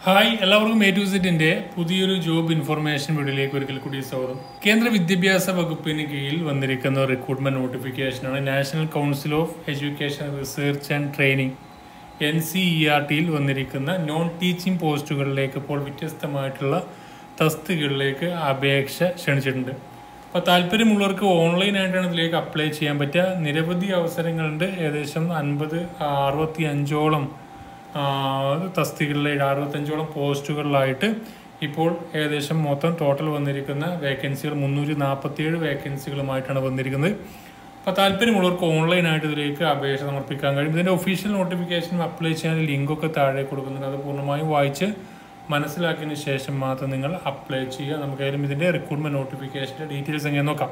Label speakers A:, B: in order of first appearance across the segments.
A: hi എല്ലാവർക്കും A to സെറ്റിന്റെ പുതിയൊരു ജോബ് ഇൻഫർമേഷൻ വീഡിയോയിലേക്ക് ഒരിക്കൽ കൂടി സ്വാഗതം കേന്ദ്ര വിദ്യാഭ്യാസ വകുപ്പിന് കീഴിൽ വന്നിരിക്കുന്ന റിക്രൂട്ട്മെന്റ് നോട്ടിഫിക്കേഷനാണ് national council of education research and training N C E R ടിയിൽ വന്നിരിക്കുന്ന നോൺ ടീച്ചിങ് പോസ്റ്റുകളിലേക്ക് ഇപ്പോൾ വ്യത്യസ്തമായിട്ടുള്ള തസ്തികകളിലേക്ക് അപേക്ഷ ക്ഷണിച്ചിട്ടുണ്ട് അപ്പോൾ താല്പര്യമുള്ളവർക്ക് ഓൺലൈനായിട്ടാണ് ഇതിലേക്ക് അപ്ലൈ ചെയ്യാൻ പറ്റുക നിരവധി അവസരങ്ങളുണ്ട് ഏകദേശം അൻപത് അറുപത്തി അഞ്ചോളം തസ്തികളിലായിട്ട് അറുപത്തഞ്ചോളം പോസ്റ്റുകളിലായിട്ട് ഇപ്പോൾ ഏകദേശം മൊത്തം ടോട്ടൽ വന്നിരിക്കുന്ന വേക്കൻസികൾ മുന്നൂറ്റി നാൽപ്പത്തിയേഴ് വേക്കൻസികളുമായിട്ടാണ് വന്നിരിക്കുന്നത് അപ്പോൾ താല്പര്യമുള്ളവർക്ക് ഓൺലൈനായിട്ട് ഇതിലേക്ക് അപേക്ഷ സമർപ്പിക്കാൻ കഴിയും ഇതിൻ്റെ ഒഫീഷ്യൽ നോട്ടിഫിക്കേഷൻ അപ്ലൈ ചെയ്യാൻ ലിങ്കൊക്കെ താഴെ കൊടുക്കുന്നുണ്ട് അത് പൂർണ്ണമായും വായിച്ച് മനസ്സിലാക്കിയതിന് ശേഷം മാത്രം നിങ്ങൾ അപ്ലൈ ചെയ്യുക നമുക്കായാലും ഇതിൻ്റെ റിക്രൂട്ട്മെന്റ് നോട്ടിഫിക്കേഷൻ്റെ ഡീറ്റെയിൽസ് എങ്ങനെ നോക്കാം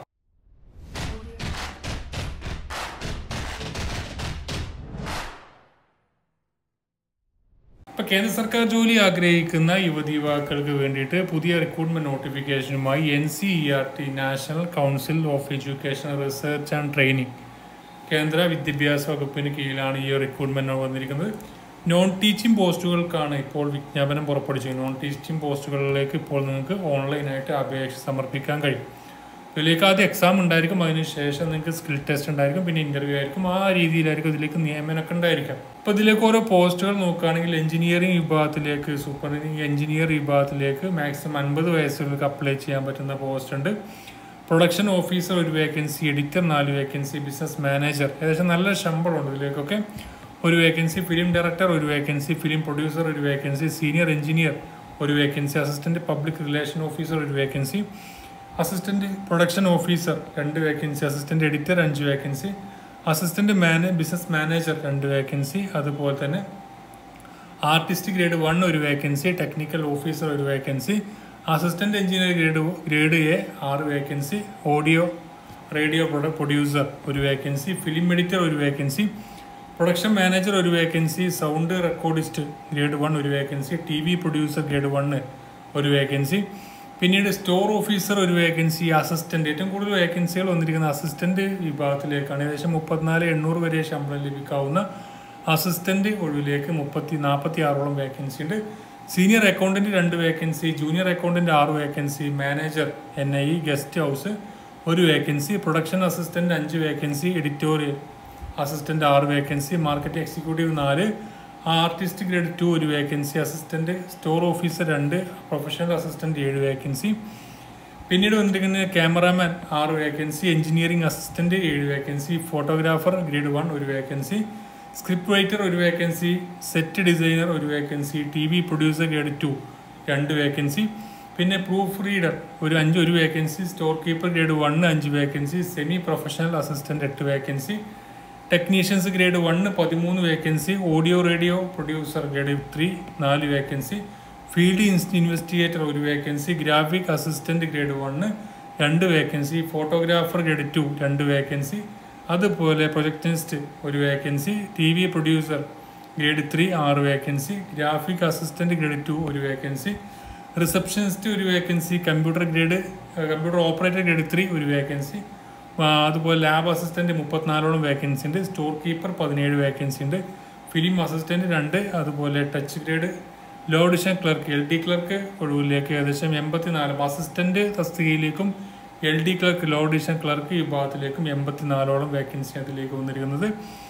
A: ഇപ്പൊ കേന്ദ്ര സർക്കാർ ജോലി ആഗ്രഹിക്കുന്ന യുവതി യുവാക്കൾക്ക് വേണ്ടിയിട്ട് പുതിയ റിക്രൂട്ട്മെന്റ് നോട്ടിഫിക്കേഷനുമായി N C E R T national council of education research and training കേന്ദ്ര വിദ്യാഭ്യാസ വകുപ്പിന് കീഴിലാണ് ഈ റിക്രൂട്ട്മെന്റ് വന്നിരിക്കുന്നത് നോൺ ടീച്ചിങ് പോസ്റ്റുകൾക്കാണ് ഇപ്പോൾ വിജ്ഞാപനം പുറപ്പെടുവിച്ചത് നോൺ ടീച്ചിങ് പോസ്റ്റുകളിലേക്ക് ഇപ്പോൾ നിങ്ങൾക്ക് ഓൺലൈനായിട്ട് അപേക്ഷ സമർപ്പിക്കാൻ കഴിയും ഇതിലേക്ക് ആദ്യം എക്സാം ഉണ്ടായിരിക്കും അതിനുശേഷം നിങ്ങൾക്ക് സ്കിൽ ടെസ്റ്റ് ഉണ്ടായിരിക്കും പിന്നെ ഇന്റർവ്യൂ ആയിരിക്കും ആ രീതിയിലായിരിക്കും ഇതിലേക്ക് നിയമനമൊക്കെ ഉണ്ടായിരിക്കാം അപ്പോൾ ഇതിലേക്ക് ഓരോ പോസ്റ്റുകൾ നോക്കുകയാണെങ്കിൽ എഞ്ചിനീയറിംഗ് വിഭാഗത്തിലേക്ക് സൂപ്പർ എഞ്ചിനീയർ വിഭാഗത്തിലേക്ക് മാക്സിമം അൻപത് വയസ്സുകൾക്ക് അപ്ലൈ ചെയ്യാൻ പറ്റുന്ന പോസ്റ്റ് ഉണ്ട് പ്രൊഡക്ഷൻ ഓഫീസർ ഒരു വേക്കൻസി എഡിറ്റർ നാല് വേക്കൻസി ബിസിനസ് മാനേജർ ഏകദേശം നല്ല ശമ്പളമുണ്ട് ഇതിലേക്കൊക്കെ ഒരു വേക്കൻസി ഫിലിം ഡയറക്ടർ ഒരു വേക്കൻസി ഫിലിം പ്രൊഡ്യൂസർ ഒരു വേക്കൻസി സീനിയർ എഞ്ചിനീയർ ഒരു vacancy assistant public relation officer ഒരു വേക്കൻസി അസിസ്റ്റന്റ് പ്രൊഡക്ഷൻ ഓഫീസർ രണ്ട് വേക്കൻസി അസിസ്റ്റന്റ് എഡിറ്റർ അഞ്ച് വേക്കൻസി അസിസ്റ്റന്റ് മാനേ ബിസിനസ് മാനേജർ രണ്ട് വേക്കൻസി അതുപോലെ തന്നെ ആർട്ടിസ്റ്റ് ഗ്രേഡ് വൺ ഒരു വേക്കൻസി ടെക്നിക്കൽ ഓഫീസർ ഒരു vacancy assistant engineer grade grade A ആറ് വേക്കൻസി ഓഡിയോ റേഡിയോ പ്രൊഡ്യൂസർ ഒരു വേക്കൻസി ഫിലിം എഡിറ്റർ ഒരു വേക്കൻസി പ്രൊഡക്ഷൻ മാനേജർ ഒരു vacancy sound recordist grade one ഒരു vacancy T V producer grade one ഒരു vacancy പിന്നീട് store officer ഒരു vacancy assistant ഏറ്റവും കൂടുതൽ വേക്കൻസികൾ വന്നിരിക്കുന്ന അസിസ്റ്റന്റ് വിഭാഗത്തിലേക്കാണ് ഏകദേശം മുപ്പത്തിനാല് എണ്ണൂറ് വരെ ശമ്പളം ലഭിക്കാവുന്ന അസിസ്റ്റന്റ് ഒഴിവിലേക്ക് മുപ്പത്തി നാൽപ്പത്തി ആറോളം വേക്കൻസി ഉണ്ട് സീനിയർ അക്കൗണ്ടന്റ് രണ്ട് വേക്കൻസി ജൂനിയർ അക്കൗണ്ടന്റ് ആറ് vacancy manager N I guest house ഒരു വേക്കൻസി പ്രൊഡക്ഷൻ അസിസ്റ്റന്റ് അഞ്ച് വേക്കൻസി എഡിറ്റോറിയൽ അസിസ്റ്റന്റ് ആറ് വേക്കൻസി മാർക്കറ്റ് എക്സിക്യൂട്ടീവ് നാല് ആർട്ടിസ്റ്റ് ഗ്രേഡ് ടു ഒരു വേക്കൻസി അസിസ്റ്റന്റ് സ്റ്റോർ ഓഫീസർ രണ്ട് പ്രൊഫഷണൽ അസിസ്റ്റന്റ് ഏഴ് വേക്കൻസി പിന്നീട് വന്നിരിക്കുന്ന ക്യാമറാമാൻ ആറ് വേക്കൻസി എഞ്ചിനീയറിംഗ് അസിസ്റ്റന്റ് ഏഴ് വേക്കൻസി ഫോട്ടോഗ്രാഫർ ഗ്രേഡ് വൺ ഒരു വേക്കൻസി സ്ക്രിപ്റ്റ് റൈറ്റർ ഒരു വേക്കൻസി സെറ്റ് ഡിസൈനർ ഒരു vacancy T V producer grade two രണ്ട് വേക്കൻസി പിന്നെ പ്രൂഫ് റീഡർ ഒരു അഞ്ച് ഒരു vacancy store keeper grade one അഞ്ച് വേക്കൻസി സെമി പ്രൊഫഷണൽ അസിസ്റ്റന്റ് എട്ട് വേക്കൻസി ടെക്നീഷ്യൻസ് ഗ്രേഡ് വണ്ണ് പതിമൂന്ന് vacancy audio radio producer grade three നാല് വേക്കൻസി ഫീൽഡ് ഇൻവെസ്റ്റിഗേറ്റർ ഒരു vacancy graphic assistant grade one രണ്ട് വേക്കൻസി ഫോട്ടോഗ്രാഫർ ഗ്രേഡ് ടു രണ്ട് vacancy അതുപോലെ projectionist ഒരു vacancy T V producer grade three ആറ് vacancy graphic assistant grade two ഒരു vacancy receptionist ഒരു vacancy computer grade computer operator grade three ഒരു vacancy അതുപോലെ lab assistant മുപ്പത്തിനാലോളം വേക്കൻസി ഉണ്ട് സ്റ്റോർ കീപ്പർ പതിനേഴ് വേക്കൻസി ഉണ്ട് ഫിലിം അസിസ്റ്റന്റ് രണ്ട് അതുപോലെ touch grade lower division clerk L D clerk ഒഴിവിലേക്ക് ഏകദേശം എൺപത്തിനാല് അസിസ്റ്റന്റ് തസ്തികയിലേക്കും L D clerk lower division clerk വിഭാഗത്തിലേക്കും എൺപത്തിനാലോളം വേക്കൻസി അതിലേക്ക് വന്നിരിക്കുന്നത്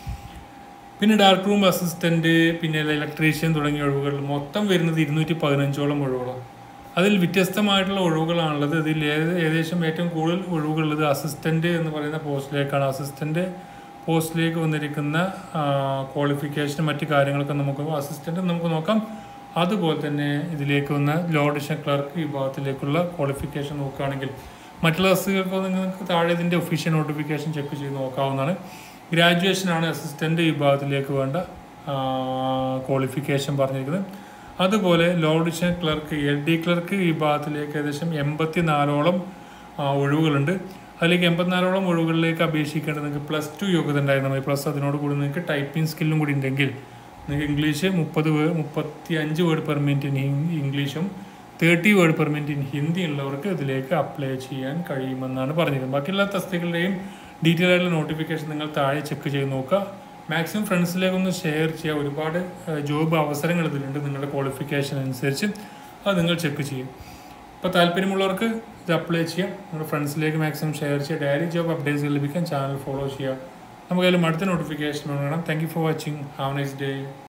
A: പിന്നെ ഡാർക്ക് റൂം അസിസ്റ്റന്റ് പിന്നെ ഇലക്ട്രീഷ്യൻ തുടങ്ങിയ ഒഴിവുകൾ മൊത്തം വരുന്നത് ഇരുന്നൂറ്റി പതിനഞ്ചോളം ഒഴിവുകളാണ് അതിൽ വ്യത്യസ്തമായിട്ടുള്ള ഒഴിവുകളാണുള്ളത് ഇതിൽ ഏകദേശം ഏറ്റവും കൂടുതൽ ഒഴിവുകളുള്ളത് അസിസ്റ്റന്റ് എന്ന് പറയുന്ന പോസ്റ്റിലേക്കാണ് അസിസ്റ്റന്റ് പോസ്റ്റിലേക്ക് വന്നിരിക്കുന്ന ക്വാളിഫിക്കേഷൻ മറ്റു കാര്യങ്ങളൊക്കെ നമുക്ക് അസിസ്റ്റന്റ് നമുക്ക് നോക്കാം അതുപോലെ തന്നെ ഇതിലേക്ക് വന്ന ലോ ഡിഷൻ ക്ലർക്ക് വിഭാഗത്തിലേക്കുള്ള ക്വാളിഫിക്കേഷൻ നോക്കുകയാണെങ്കിൽ മറ്റുള്ള തസ്തികൾക്ക് നിങ്ങൾക്ക് താഴെ ഇതിൻ്റെ ഒഫീഷ്യൽ നോട്ടിഫിക്കേഷൻ ചെക്ക് ചെയ്ത് നോക്കാവുന്നതാണ് ഗ്രാജുവേഷനാണ് അസിസ്റ്റന്റ് വിഭാഗത്തിലേക്ക് വേണ്ട ക്വാളിഫിക്കേഷൻ പറഞ്ഞിരിക്കുന്നത് അതുപോലെ lower division clerk L D clerk വിഭാഗത്തിലേക്ക് ഏകദേശം എൺപത്തി നാലോളം ഒഴിവുകളുണ്ട് അതിലേക്ക് എൺപത്തിനാലോളം ഒഴിവുകളിലേക്ക് അപേക്ഷിക്കേണ്ടത് നിങ്ങൾക്ക് പ്ലസ് ടു യോഗ്യത ഉണ്ടായിരുന്നാൽ മതി പ്ലസ് അതിനോട് കൂടി നിങ്ങൾക്ക് ടൈപ്പിംഗ് സ്കില്ലും കൂടി ഉണ്ടെങ്കിൽ നിങ്ങൾക്ക് ഇംഗ്ലീഷ് മുപ്പത് മുപ്പത്തി അഞ്ച് വേർഡ് പെർ മിനിറ്റ് ഇൻ ഇംഗ്ലീഷും thirty word per minute in Hindi ഉള്ളവർക്ക് ഇതിലേക്ക് അപ്ലൈ ചെയ്യാൻ കഴിയുമെന്നാണ് പറഞ്ഞിരുന്നത് ബാക്കിയുള്ള തസ്തികളുടെയും ഡീറ്റെയിൽ ആയിട്ടുള്ള നോട്ടിഫിക്കേഷൻ നിങ്ങൾ താഴെ ചെക്ക് ചെയ്ത് നോക്കുക മാക്സിമം ഫ്രണ്ട്സിലേക്ക് ഒന്ന് ഷെയർ ചെയ്യുക ഒരുപാട് ജോബ് അവസരങ്ങൾ ഇതിലുണ്ട് നിങ്ങളുടെ ക്വാളിഫിക്കേഷൻ അനുസരിച്ച് അത് നിങ്ങൾ ചെക്ക് ചെയ്യും അപ്പോൾ താല്പര്യമുള്ളവർക്ക് ഇത് അപ്ലൈ ചെയ്യാം നിങ്ങളുടെ ഫ്രണ്ട്സിലേക്ക് മാക്സിമം ഷെയർ ചെയ്യുക ഡെയിലി ജോബ് അപ്ഡേറ്റ്സ് ലഭിക്കാൻ ചാനൽ ഫോളോ ചെയ്യുക നമുക്കതിലും അടുത്ത നോട്ടിഫിക്കേഷൻ വേണം thank you for watching have nice day